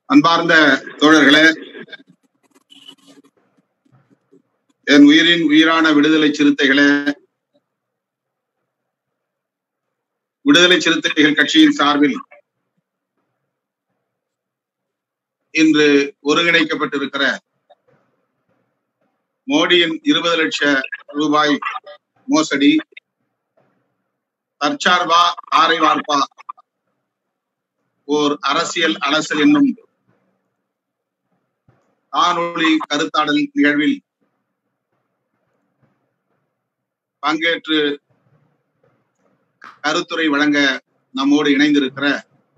அன்பார்ந்த தோழர்களே என் உயிரின் உயிரான விடுதலை சிறுத்தைகளே விடுதலை சிறுத்தைகள் கட்சியின் சார்பில் இன்று ஒருங்கிணைக்கப்பட்டிருக்கிற மோடியின் இருபது லட்ச ரூபாய் மோசடி தற்சார்பா ஆரை வார்ப்பா ஓர் அரசியல் அலசல் என்னும் காணொளி கருத்தாடல் நிகழ்வில் பங்கேற்று கருத்துரை வழங்க நம்மோடு இணைந்திருக்கிற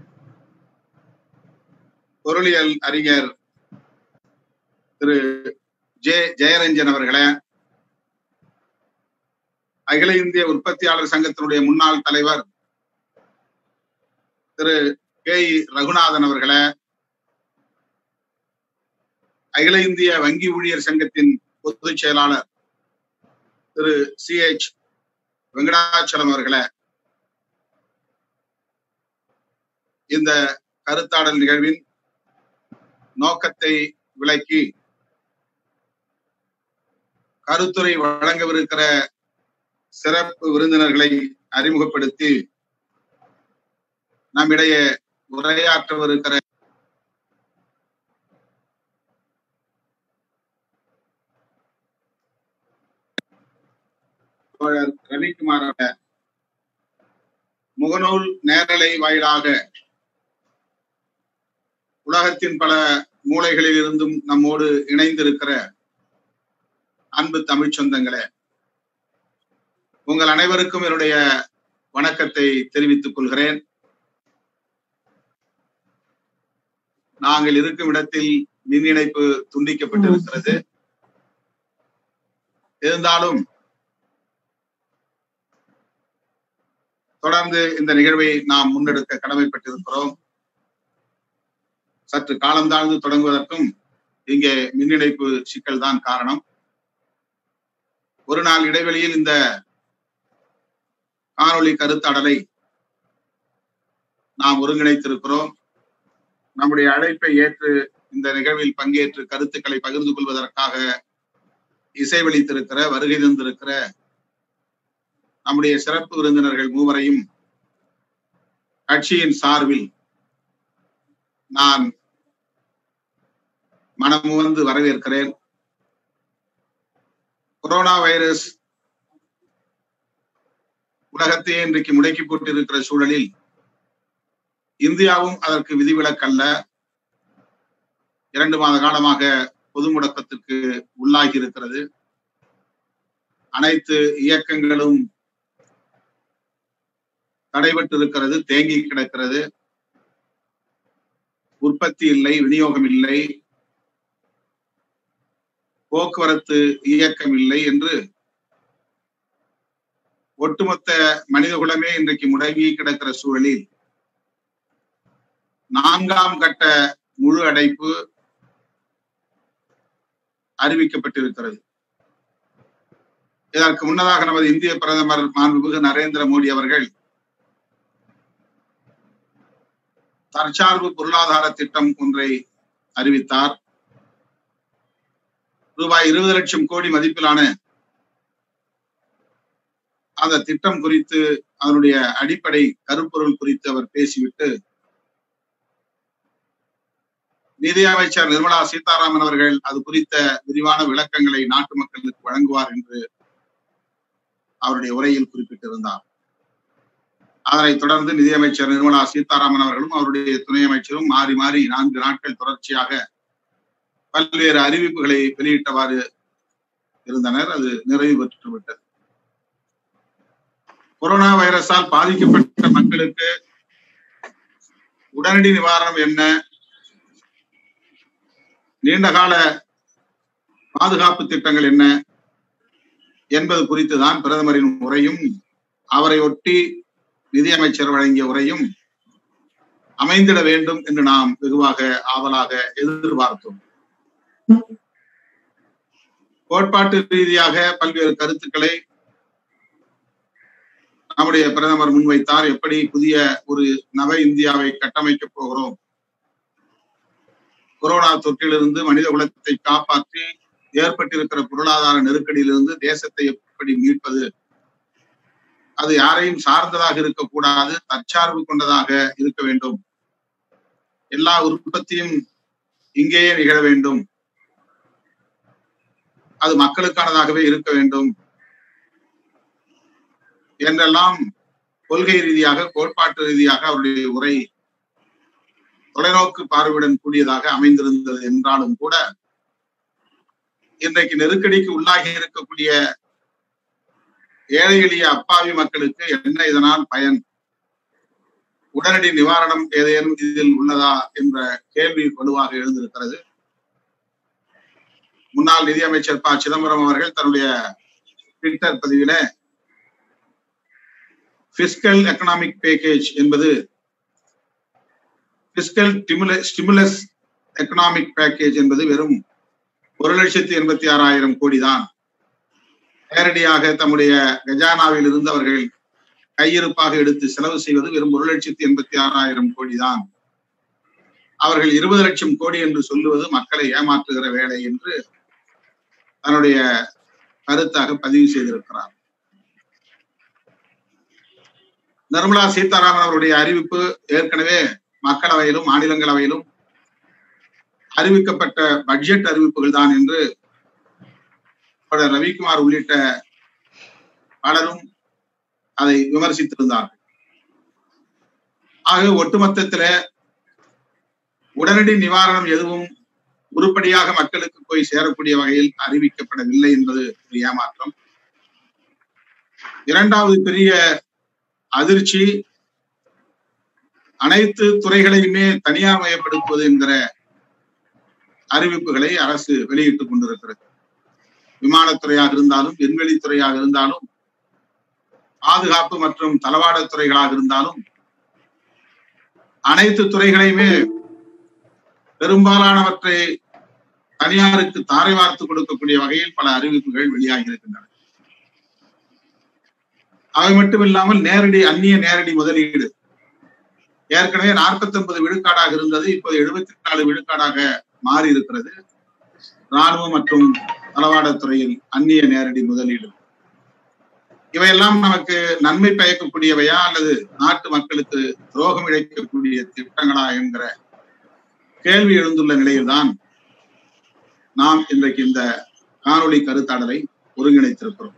பொருளியல் அறிஞர் திரு ஜே ஜெயரஞ்சன் அவர்களே அகில இந்திய உற்பத்தியாளர் சங்கத்தினுடைய முன்னாள் தலைவர் திரு கே இ ரகுநாதன் அவர்களே அகில இந்திய வங்கி ஊழியர் சங்கத்தின் பொதுச் செயலாளர் திரு சி எச் வெங்கடாச்சலம் அவர்களே இந்த கருத்தாடல் நிகழ்வின் நோக்கத்தை விளக்கி கருத்துரை வழங்கவிருக்கிற சிறப்பு விருந்தினர்களை அறிமுகப்படுத்தி நம்மிடையே உரையாற்றவிருக்கிற தோழர் ரவிக்குமார் முகநூல் நேரலை வாயிலாக உலகத்தின் பல மூலைகளில் இருந்தும் நம்மோடு இணைந்திருக்கிற அன்பு தமிழ் சொந்தங்களே உங்கள் அனைவருக்கும் என்னுடைய வணக்கத்தை தெரிவித்துக் கொள்கிறேன் நாங்கள் இருக்கும் இடத்தில் மின் இணைப்பு துண்டிக்கப்பட்டிருக்கிறது இருந்தாலும் தொடர்ந்து இந்த நிகழ்வை நாம் முன்னெடுக்க கடமைப்பட்டிருக்கிறோம் சற்று காலம் தாழ்ந்து தொடங்குவதற்கும் இங்கே மின் இணைப்பு சிக்கல் தான் காரணம் ஒரு நாள் இடைவெளியில் இந்த காணொளி கருத்தாடலை நாம் ஒருங்கிணைத்திருக்கிறோம் நம்முடைய அழைப்பை ஏற்று இந்த நிகழ்வில் பங்கேற்று கருத்துக்களை பகிர்ந்து கொள்வதற்காக இசைவளித்திருக்கிற வருகை தந்திருக்கிற நம்முடைய சிறப்பு விருந்தினர்கள் மூவரையும் கட்சியின் சார்பில் நான் மனமுவந்து வரவேற்கிறேன் கொரோனா வைரஸ் உலகத்தையே இன்றைக்கு முடக்கி போட்டிருக்கிற சூழலில் இந்தியாவும் அதற்கு விதிவிலக்கல்ல இரண்டு மாத காலமாக பொது முடக்கத்திற்கு உள்ளாகி இருக்கிறது அனைத்து இயக்கங்களும் தடைபட்டு இருக்கிறது தேங்கி கிடக்கிறது உற்பத்தி இல்லை விநியோகம் இல்லை போக்குவரத்து இயக்கம் இல்லை என்று ஒட்டுமொத்த மனிதகுலமே இன்றைக்கு முடங்கி கிடக்கிற சூழலில் நான்காம் கட்ட முழு அடைப்பு அறிவிக்கப்பட்டிருக்கிறது இதற்கு முன்னதாக நமது இந்திய பிரதமர் மாண்புமிகு நரேந்திர மோடி அவர்கள் தற்சார்பு பொருளாதார திட்டம் ஒன்றை அறிவித்தார் ரூபாய் இருபது லட்சம் கோடி மதிப்பிலான அந்த திட்டம் குறித்து அதனுடைய அடிப்படை கருப்பொருள் குறித்து அவர் பேசிவிட்டு நிதி அமைச்சர் நிர்மலா சீதாராமன் அவர்கள் அது குறித்த விரிவான விளக்கங்களை நாட்டு மக்களுக்கு வழங்குவார் என்று அவருடைய உரையில் குறிப்பிட்டிருந்தார் அதனைத் தொடர்ந்து நிதியமைச்சர் நிர்மலா சீதாராமன் அவர்களும் அவருடைய துணை அமைச்சரும் மாறி மாறி நான்கு நாட்கள் தொடர்ச்சியாக பல்வேறு அறிவிப்புகளை வெளியிட்டவாறு இருந்தனர் அது நிறைவு பெற்று விட்டது கொரோனா வைரஸால் பாதிக்கப்பட்ட மக்களுக்கு உடனடி நிவாரணம் என்ன நீண்டகால பாதுகாப்பு திட்டங்கள் என்ன என்பது குறித்துதான் பிரதமரின் உரையும் அவரை ஒட்டி நிதியமைச்சர் வழங்கிய உரையும் அமைந்திட வேண்டும் என்று நாம் வெகுவாக ஆவலாக எதிர்பார்த்தோம் கோட்பாட்டு ரீதியாக பல்வேறு கருத்துக்களை நம்முடைய பிரதமர் முன்வைத்தார் எப்படி புதிய ஒரு நவ இந்தியாவை கட்டமைக்கப் போகிறோம் கொரோனா தொற்றிலிருந்து மனித குலத்தை காப்பாற்றி ஏற்பட்டிருக்கிற பொருளாதார நெருக்கடியிலிருந்து தேசத்தை எப்படி மீட்பது அது யாரையும் சார்ந்ததாக இருக்கக்கூடாது தற்சார்பு கொண்டதாக இருக்க வேண்டும் எல்லா உற்பத்தியும் இங்கேயே நிகழ வேண்டும் அது மக்களுக்கானதாகவே இருக்க வேண்டும் என்றெல்லாம் கொள்கை ரீதியாக கோட்பாட்டு ரீதியாக அவருடைய உரை தொலைநோக்கு பார்வையுடன் கூடியதாக அமைந்திருந்தது என்றாலும் கூட இன்றைக்கு நெருக்கடிக்கு உள்ளாகி இருக்கக்கூடிய ஏழை எளிய அப்பாவி மக்களுக்கு என்ன இதனால் பயன் உடனடி நிவாரணம் ஏதேனும் இதில் உள்ளதா என்ற கேள்வி வலுவாக எழுந்திருக்கிறது முன்னாள் நிதியமைச்சர் ப சிதம்பரம் அவர்கள் தன்னுடைய ட்விட்டர் பதிவில பிஸ்கல் எக்கனாமிக் பேக்கேஜ் என்பது பிஸ்கல் ஸ்டிமுலஸ் எக்கனாமிக் பேக்கேஜ் என்பது வெறும் ஒரு லட்சத்தி எண்பத்தி ஆறாயிரம் கோடி தான் நேரடியாக தம்முடைய கஜானாவில் இருந்து அவர்கள் கையிருப்பாக எடுத்து செலவு செய்வது வெறும் ஒரு லட்சத்தி எண்பத்தி ஆறாயிரம் கோடி தான் அவர்கள் இருபது லட்சம் கோடி என்று சொல்லுவது மக்களை ஏமாற்றுகிற வேலை என்று தன்னுடைய கருத்தாக பதிவு செய்திருக்கிறார் நிர்மலா சீதாராமன் அவருடைய அறிவிப்பு ஏற்கனவே மக்களவையிலும் மாநிலங்களவையிலும் அறிவிக்கப்பட்ட பட்ஜெட் அறிவிப்புகள் தான் என்று ரவிக்குமார் உள்ளிட்ட பலரும் அதை விமர்சித்திருந்தார்கள் ஆக ஒட்டுமொத்தத்தில உடனடி நிவாரணம் எதுவும் உருப்படியாக மக்களுக்கு போய் சேரக்கூடிய வகையில் அறிவிக்கப்படவில்லை என்பது ஒரு ஏமாற்றம் இரண்டாவது பெரிய அதிர்ச்சி அனைத்து துறைகளையுமே தனியார் மயப்படுத்துவது என்கிற அறிவிப்புகளை அரசு வெளியிட்டுக் கொண்டிருக்கிறது விமானத்துறையாக இருந்தாலும் விண்வெளித்துறையாக இருந்தாலும் பாதுகாப்பு மற்றும் தளவாட துறைகளாக இருந்தாலும் அனைத்து துறைகளையுமே பெரும்பாலானவற்றை தனியாருக்கு தாரை வார்த்து கொடுக்கக்கூடிய வகையில் பல அறிவிப்புகள் வெளியாகி இருக்கின்றன அவை மட்டும் இல்லாமல் நேரடி அந்நிய நேரடி முதலீடு ஏற்கனவே நாற்பத்தி ஒன்பது விழுக்காடாக இருந்தது இப்போது எழுபத்தி நாலு விழுக்காடாக மாறி இருக்கிறது ராணுவ மற்றும் தளவாடத்துறையில் அந்நிய நேரடி முதலீடு இவையெல்லாம் நமக்கு நன்மை பயக்கக்கூடியவையா அல்லது நாட்டு மக்களுக்கு துரோகம் இழைக்கக்கூடிய திட்டங்களா என்கிற கேள்வி எழுந்துள்ள நிலையில்தான் நாம் இன்றைக்கு இந்த காணொளி கருத்தாடலை ஒருங்கிணைத்திருக்கிறோம்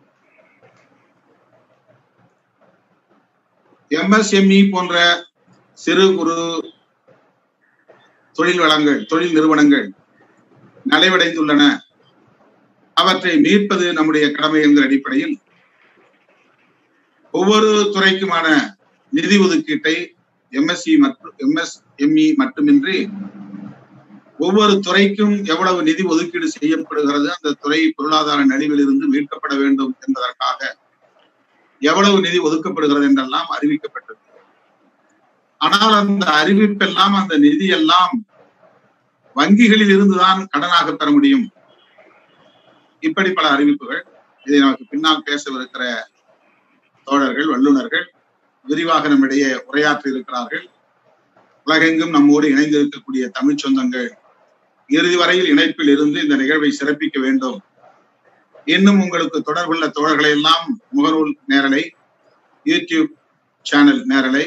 எம்எஸ்எம்இ போன்ற சிறு குறு தொழில் வளங்கள் தொழில் நிறுவனங்கள் நலிவடைந்துள்ளன அவற்றை மீட்பது நம்முடைய கடமை என்கிற அடிப்படையில் ஒவ்வொரு துறைக்குமான நிதி ஒதுக்கீட்டை எம்எஸ்சி மற்றும் எம்எஸ்எம்இ மட்டுமின்றி ஒவ்வொரு துறைக்கும் எவ்வளவு நிதி ஒதுக்கீடு செய்யப்படுகிறது அந்த துறை பொருளாதார நலிவில் இருந்து மீட்கப்பட வேண்டும் என்பதற்காக எவ்வளவு நிதி ஒதுக்கப்படுகிறது என்றெல்லாம் அறிவிக்கப்பட்டது ஆனால் அந்த அறிவிப்பெல்லாம் அந்த நிதி எல்லாம் வங்கிகளில் இருந்துதான் கடனாக பெற முடியும் இப்படி பல அறிவிப்புகள் இதை நமக்கு பின்னால் பேசவிருக்கிற தோழர்கள் வல்லுநர்கள் விரிவாக நம்மிடையே உரையாற்றி இருக்கிறார்கள் உலகெங்கும் நம்மோடு இணைந்திருக்கக்கூடிய தமிழ் சொந்தங்கள் இறுதி வரையில் இணைப்பில் இருந்து இந்த நிகழ்வை சிறப்பிக்க வேண்டும் இன்னும் உங்களுக்கு தொடர்புள்ள தோழர்களை எல்லாம் முகநூல் நேரலை யூடியூப் சேனல் நேரலை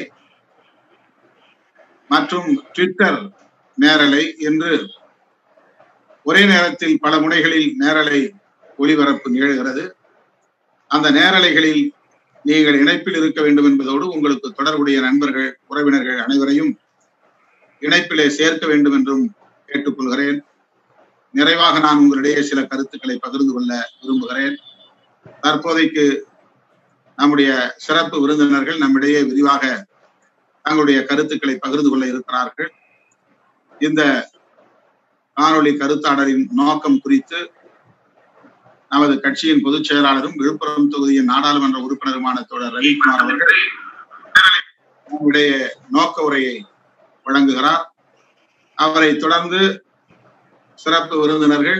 மற்றும் ட்விட்டர் நேரலை என்று ஒரே நேரத்தில் பல முனைகளில் நேரலை ஒளிபரப்பு நிகழ்கிறது அந்த நேரலைகளில் நீங்கள் இணைப்பில் இருக்க வேண்டும் என்பதோடு உங்களுக்கு தொடர்புடைய நண்பர்கள் உறவினர்கள் அனைவரையும் இணைப்பிலே சேர்க்க வேண்டும் என்றும் கேட்டுக்கொள்கிறேன் நிறைவாக நான் உங்களிடையே சில கருத்துக்களை பகிர்ந்து கொள்ள விரும்புகிறேன் தற்போதைக்கு நம்முடைய சிறப்பு விருந்தினர்கள் நம்மிடையே விரிவாக தங்களுடைய கருத்துக்களை பகிர்ந்து கொள்ள இருக்கிறார்கள் இந்த காணொளி கருத்தாடலின் நோக்கம் குறித்து நமது கட்சியின் பொதுச் செயலாளரும் விழுப்புரம் தொகுதியின் நாடாளுமன்ற உறுப்பினருமான தோழர் ரவிக்குமார் அவர்கள் நம்முடைய நோக்க உரையை வழங்குகிறார் அவரை தொடர்ந்து சிறப்பு விருந்தினர்கள்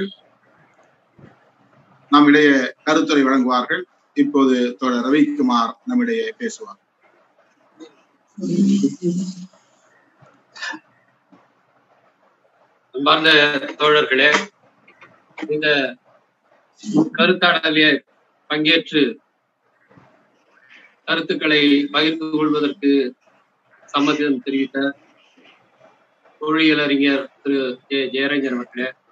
நம்மிடையே கருத்துரை வழங்குவார்கள் இப்போது தோழர் ரவிக்குமார் நம்மிடையே பேசுவார் அன்பார்ந்த தோழர்களே இந்த கருத்தாடலிலே பங்கேற்று கருத்துக்களை பகிர்ந்து கொள்வதற்கு சம்மதம் தெரிவித்த தொழிலறிஞர் திரு ஜெ ஜெயரஞ்சன் அவர்களே